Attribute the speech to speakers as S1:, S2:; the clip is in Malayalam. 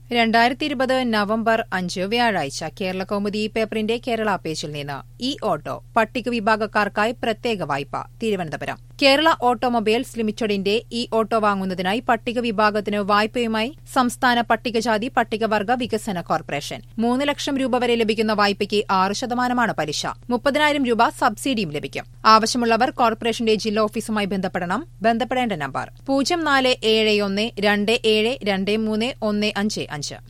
S1: രണ്ടായിരത്തി ഇരുപത് നവംബർ അഞ്ച് വ്യാഴാഴ്ച കേരള കൗമുദി പേപ്പറിന്റെ കേരള പേജിൽ നിന്ന് ഇ ഓട്ടോ പട്ടിക വിഭാഗക്കാർക്കായി പ്രത്യേക വായ്പ തിരുവനന്തപുരം കേരള ഓട്ടോമൊബൈൽസ് ലിമിറ്റഡിന്റെ ഇ ഓട്ടോ വാങ്ങുന്നതിനായി പട്ടിക വിഭാഗത്തിന് വായ്പയുമായി സംസ്ഥാന പട്ടികജാതി പട്ടികവർഗ വികസന കോർപ്പറേഷൻ മൂന്ന് ലക്ഷം രൂപ വരെ ലഭിക്കുന്ന വായ്പയ്ക്ക് ആറ് ശതമാനമാണ് പലിശ മുപ്പതിനായിരം രൂപ സബ്സിഡിയും ലഭിക്കും ആവശ്യമുള്ളവർ കോർപ്പറേഷന്റെ ജില്ലാ ഓഫീസുമായി ബന്ധപ്പെടണം ബന്ധപ്പെടേണ്ട നമ്പർ പൂജ്യം നാല് ഏഴ് ഒന്ന് രണ്ട് ഏഴ് രണ്ട് മൂന്ന് ഒന്ന് അഞ്ച് അഞ്ച്